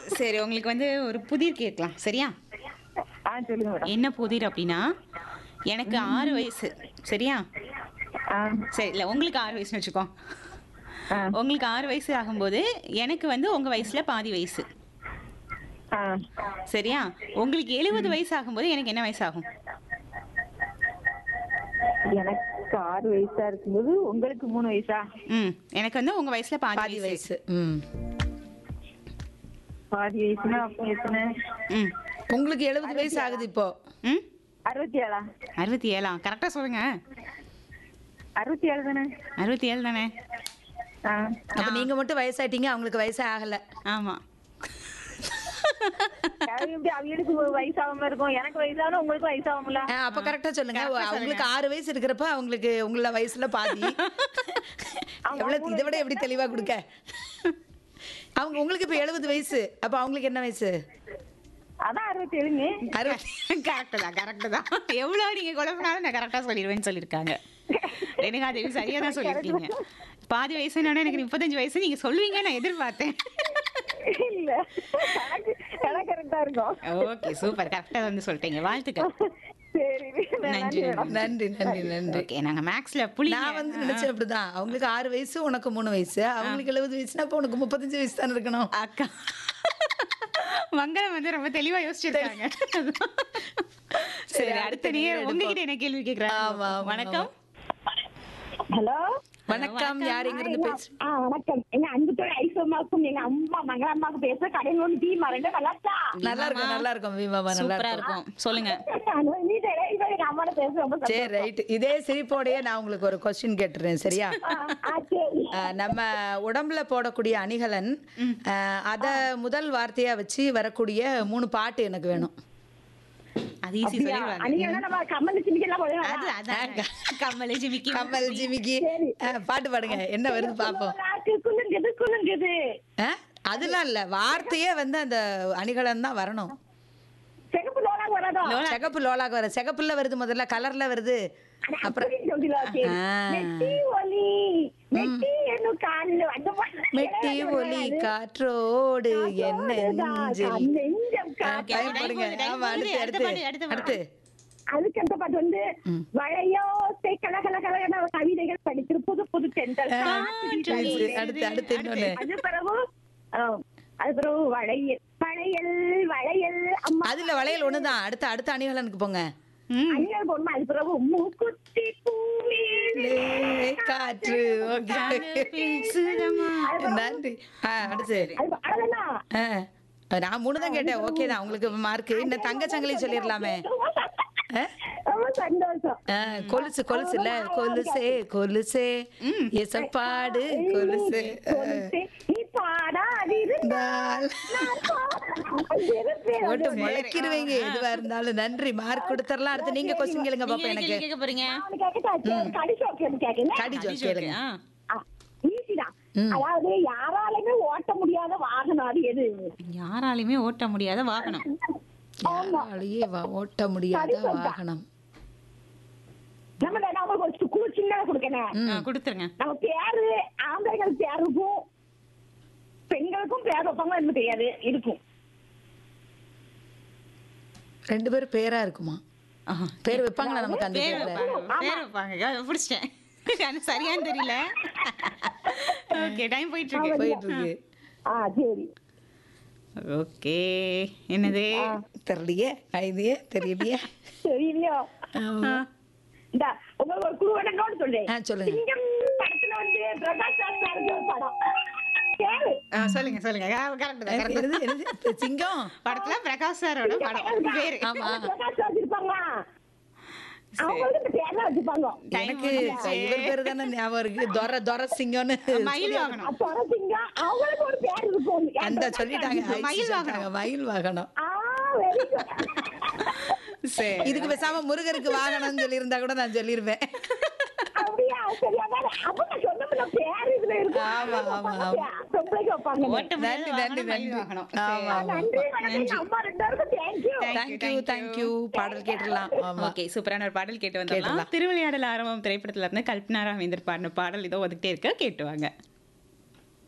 சரி உங்களுக்கு வந்து ஒரு புதிர் கேட்கலாம் சரியா ஆ சொல்லுங்க மேடம் என்ன புதிர் அப்படின்னா எனக்கு ஆறு வயசு சரியா ஆ சரி இல்லை உங்களுக்கு ஆறு வயசுன்னு வச்சுக்கோ ஆ உங்களுக்கு ஆறு வயசு ஆகும்போது எனக்கு வந்து உங்க வயசுல பாதி வயசு ஆ சரியா உங்களுக்கு எழுபது வயசு ஆகும்போது எனக்கு என்ன வயசு ஆகும் எனக்கு ஆறு வயசா இருக்கும்போது உங்களுக்கு மூணு வயசா ம் எனக்கு வந்து உங்க வயசுல பாதி பாதி வயசு வயசு ம் பாதி வயசுனா அப்போ எத்தனை ம் உங்களுக்கு எழுபது வயசு ஆகுது இப்போ ம் அறுபத்தி ஏழா அறுபத்தி ஏழா கரெக்டா சொல்லுங்க அறுபத்தி ஏழு தானே அறுபத்தி ஏழு தானே ஆ அப்ப நீங்க மட்டும் வயசாயிட்டீங்க அவங்களுக்கு வயசே ஆகல ஆமா அது எப்படி அவங்களுக்கு வயசாகாம இருக்கும் எனக்கு வயசாகணும் உங்களுக்கு வயசாகும்ல ஆ, அப்ப கரெக்டா சொல்லுங்க correct ஆ அவங்களுக்கு ஆறு வயசு இருக்கிறப்ப அவங்களுக்கு உங்கள வயசுல பாதி எவ்வளவு இதை விட எப்படி தெளிவா கொடுக்க அவங்க உங்களுக்கு இப்ப எழுபது வயசு அப்ப அவங்களுக்கு என்ன வயசு அதான் அறுபத்தி ஏழுங்க அறுபது கரெக்ட் தான் கரெக்ட் தான் எவ்வளோ நீங்க குழப்பினாலும் நான் கரெக்டா சொல்லிடுவேன்னு சொல்லியிருக்காங்க ரேணுகா தேவி சரியா தான் சொல்லியிருக்கீங்க பாதி வயசுனா எனக்கு முப்பத்தஞ்சு வயசு நீங்க சொல்லுவீங்க நான் எதிர்பார்த்தேன் இல்ல கணக்கு கணக்கு கரெக்டா இருக்கும் ஓகே சூப்பர் கரெக்டா வந்து சொல்லிட்டீங்க வாழ்த்துக்கள் சரி நன்றி, நன்றி மேடம் நன்றி நன்றி நன்றி ஓகே நாங்க மேக்ஸ்ல புளி நான் வந்து நினைச்சேன் அப்படிதான் அவங்களுக்கு ஆறு வயசு உனக்கு மூணு வயசு அவங்களுக்கு எழுபது வயசுனா அப்போ உனக்கு முப்பத்தஞ்சு வயசு தானே இருக்கணும் அக்கா மங்களம் வந்து ரொம்ப தெளிவா யோசிச்சிருக்காங்க சரி அடுத்த நீங்க உங்ககிட்ட என்ன கேள்வி ஆமா, கேக்குறாங்க ஆமா, வணக்கம் ஹலோ வணக்கம் யார் எங்க இருந்து பேசு ஆ வணக்கம் எங்க அன்புத்தோட ஐசோமாக்கும் எங்க அம்மா மங்களம்மாக்கு பேச கடையில் ஒன்று டீ மறந்து நல்லாச்சா நல்லா இருக்கும் நல்லா இருக்கும் வீமாமா நல்லா சூப்பரா இருக்கும் இருக்கும் சொல்லுங்க நீ இப்ப எங்க அம்மாட பேச ரொம்ப சந்தோஷம். சரி ரைட் இதே சிரிப்போடயே நான் உங்களுக்கு ஒரு கொஸ்டின் கேட்டுறேன் சரியா ஆ, ஆ, சரி அஹ், நம்ம உடம்புல போடக்கூடிய அணிகலன் அஹ், அத முதல் வார்த்தையா வச்சு வரக்கூடிய மூணு பாட்டு எனக்கு வேணும் அது ஈஸி சொல்லிடுவாங்க அன்னைக்கு நம்ம கமல் சிமிக்கெல்லாம் போடுவோம் அது அதான் கமல் ஜிமிக்கி கமல் ஜிமிக்கி அஹ், பாட்டு பாடுங்க என்ன வருது பாப்போம் நாக்கு குலுங்குது குலுங்குது அஹ், அதெல்லாம் இல்ல வார்த்தையே வந்து அந்த அணிகலன் தான் வரணும் சிகப்பு லோலா வராதோ சிகப்பு லோலாக வர சிகப்புல வருது முதல்ல கலர்ல வருது அப்புறம் சொல்லிடா சரி ஆ. மெட்டி ஒலி மெட்டி என்னும் காலில் அந்த மெட்டி ஒலி காற்றோடு என்ன நெஞ்சில் நெஞ்சம் காத்து பயப்படுங்க ஆமா அடுத்து அடுத்து அடுத்து அதுக்கடுத்த பாட்டு வந்து வளையோசை கல கல கலகன கவிதைகள் படித்து புது புது தென்றல் அடுத்து அடுத்து அடுத்து இன்னொன்னு அது பிறகு ஆ, அது பிறகு வளையல் வளையல் வளையல் அம்மா அதுல வளையல் ஒண்ணுதான் அடுத்து அடுத்த அணிகலனுக்கு போங்க அணிகள் போடணும் அது பிறகு மூக்குத்தி பூமேல் லே, காற்று ஓகே நன்றி ஆ அடுத்து அது அவ்வளவுதான் ஆ, நான் மூணு தான் கேட்டேன் ஓகே தான் உங்களுக்கு மார்க் இன்னும் தங்கச்சங்கிலி சொல்லிடலாமே ஆ? ரொம்ப சந்தோஷம் ஆ, கொலுசு கொலுசு இல்ல கொலுசே கொலுசே எசப்பாடு கொலுசு ஆ. கொலுசே, நீ பாடாதிருந்தால் நாள் நான் பாடியிருப்பேன். போட்டு முளைக்கிருவீங்க எதுவா இருந்தாலும் நன்றி மார்க் கொடுத்துடலாம் அடுத்து நீங்க கொஸ்டின் கேளுங்க பாப்பா எனக்கு கேட்க போறீங்க அவனு கேக்கட்டா? சரி, கடி சோக்கு கேக்குங்க. கடி ஜோக் கேளுங்க ஆ. ஆ, easy தான். அதாவது யாராலுமே ஓட்ட முடியாத வாகனம் அது எது யாராலையுமே ஓட்ட முடியாத வாகனம் யாராலேயே வா- ஓட்ட முடியாத வாகனம் நம்ம நம்ம ஒரு ஸ்கூல் சின்னதா கொடுக்கணும் ஆ, கொடுத்துருங்க நம்ம பேரு ஆம்பளைகள் பேர் இருக்கும் பெண்களுக்கும் பேர் வைப்பாங்க என்ன தெரியாது இருக்கும் ரெண்டு பேரும் பேரா இருக்குமா ஆஹா. பேர் வைப்பாங்களா நமக்கு அந்த பேர் பேர்ல வைப்பாங்க பேர் வைப்பாங்க பிடிச்சிட்டேன் ஆனா சரியான்னு தெரியல ஓகே டைம் போயிட்டு இருக்கு போயிட்டு இருக்கு ஆ சரி ஓகே என்னது தெரியலையே ஐடியே தெரியலையே தெரியலையோ இந்த உங்களுக்கு ஒரு குழு வேணும்னு சொல்றேன் ஆ, சொல்லுங்க. சிங்கம் படத்துல வந்து பிரகாஷ் ராஜ் சாருக்கு ஒரு படம் பேரு ஆ, சொல்லுங்க சொல்லுங்க கரெக்ட் தான் correct தான். என்னது, என்னது? சிங்கம் படத்துல பிரகாஷ் சாரோட படம் பேரு ஆமா பிரகாஷ் ராஜ் இருப்பாங்க அவங்களுக்கு இந்த பேர்லாம் வச்சுப்பாங்க Time எனக்கு முடிஞ்சிருச்சு. இவர் பேரு தானே ஞாபகம் இருக்கு தொர தொர சிங்கம்னு மயில் வாகனம் அப்ப சிங்கம் அவங்களுக்கு ஒரு பேர் இருக்கும் அந்த சொல்லிட்டாங்க ஐசி மயில் சொல்லிட்டாங்க, மயில் வாகனம் ஆ வெரி குட் சரி இதுக்கு பேசாம முருகருக்கு வாகனம்னு சொல்லியிருந்தா கூட நான் சொல்லியிருப்பேன் அப்படியா சரி அதான் அவங்க சொன்னோம்ல பேர் இதுல இருக்கும் ஆமா, ஆமா, ஆமா. பொம்பளைக்கு வைப்பாங்க ஓட்ட முடியாத நன்றி, நன்றி, வாகனம், மயில் நன்றி. வாகனம். ஆமா, சரி. ஆமா. நன்றி வணக்கம் எங்க அம்மா ரெண்டு பேருக்கும் தேங்க்யூ தேங்க்யூ தேங்க்யூ பாடல் கேட்டுடலாம் ஆமா ஓகே சூப்பரான ஒரு பாடல் கேட்டு வந்துடலாம் கேட்டுடலாம். திருவிளையாடல் ஆரம்பம் திரைப்படத்துல இருந்து கல்பனா ராமேந்தர் பாடின பாடல் இதோ வந்துகிட்டே இருக்க கேட்டு வாங்க